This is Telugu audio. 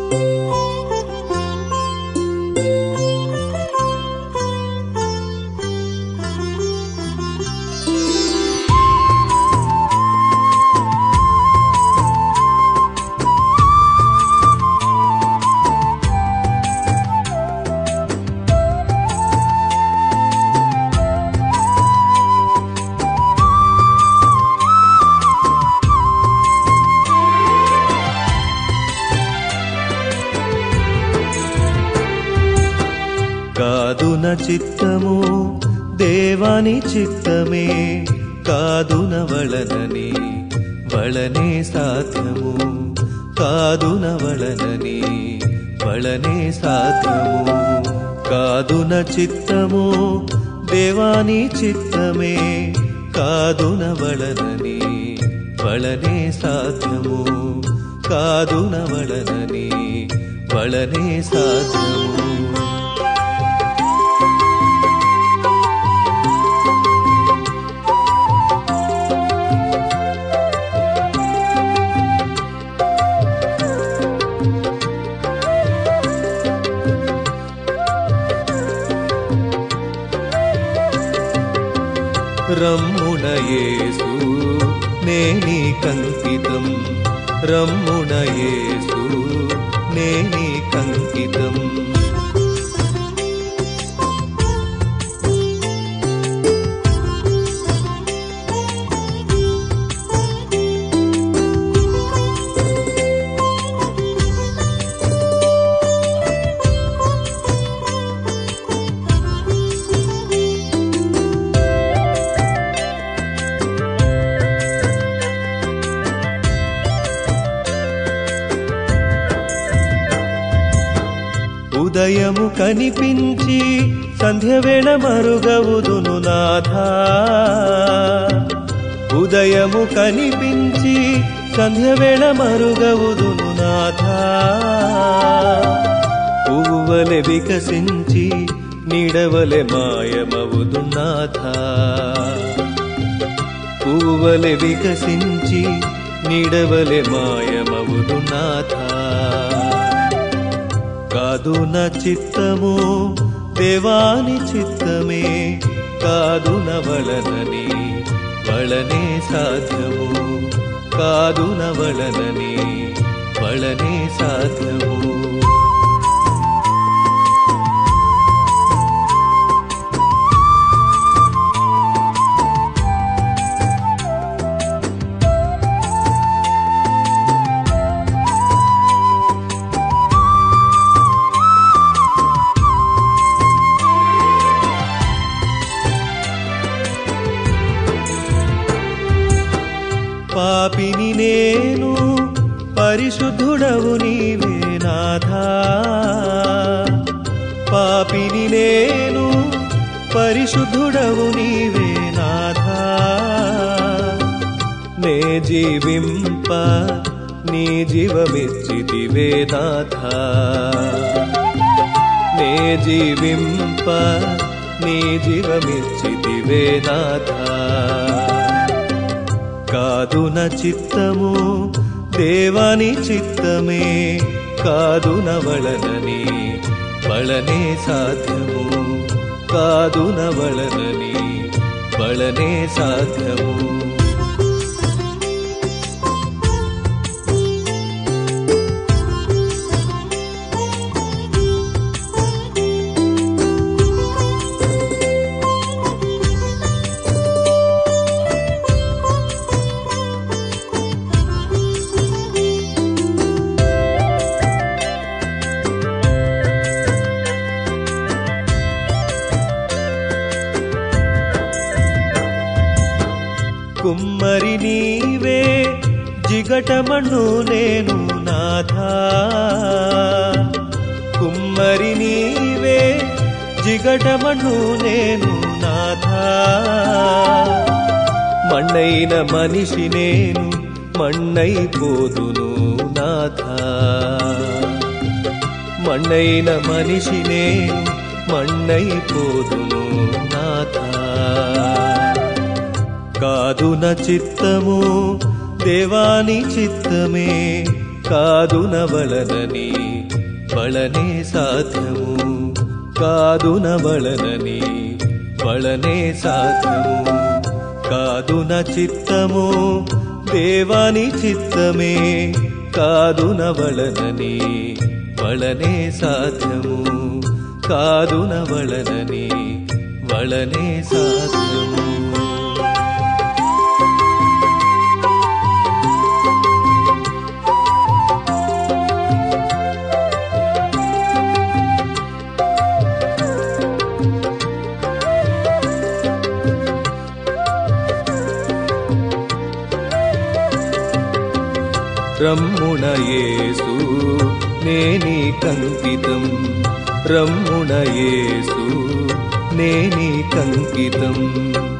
కాదున చిత్తము దేవాని చిత్తమే కాదున వళనని వళనే సాధ్యము కాదున వళనని వళనే సాధ్యము కాదున చిత్తము దేవాని చిత్తమే కాదున వళనని వళనే సాధ్యము కాదున వళనని వళనే సాధ్యము రమ్ముణయేసు నేని కంకితం రమ్ముణయేసు నేని కంకితం ఉదయము కనిపించి సంధ్యవేళ మరుగవుదును నాథా ఉదయము కనిపించి సంధ్యవేళ మరుగవుదును నాథా పువ్వువలె వికసించి నీడవలె మాయమవుదు నాథా పువ్వువలె వికసించి నీడవలె మాయమవుదు నాథా కాదు నా చిత్తము దేవాని చిత్తమే కాదు నవళనని వళనే సాధ్యము కాదు నవళనని వళనే సాధ్యము పాపిని నేను పరిశుద్ధుడవు నీవే నాథా పాపిని నేను పరిశుద్ధుడవు నీవే నాథా నే జీవింప నీ జీవమిచ్చితివే నాథా నే జీవింప నీ జీవమిచ్చితివే నాథా కాదు నా చిత్తము దేవాని చిత్తమే కాదు నవళనని వళనే సాధ్యము కాదు నవళనని వళనే సాధ్యము కుమ్మరి నీవే జిగటమణు నేను నాథా కుమ్మరి నీవే జిగటమణు నేను నాథా మಣ್ಣైన మనిషి నేను మಣ್ಣైపోదును నాథా మಣ್ಣైన మనిషి నేను మಣ್ಣైపోదును నాథా కాదు నా చిత్తము దేవాని చిత్తమే కాదునవలనని వళనే సాధ్యము కాదునవలనని వళనే సాధ్యము కాదున చిత్తము దేవాని చిత్తమే కాదునవలనని వళనే సాధ్యము కాదునవలనని వళనే సాధ్యము రమ్ముణయేసు నేని కంకితం రమ్ముణయేసు నేని కంకితం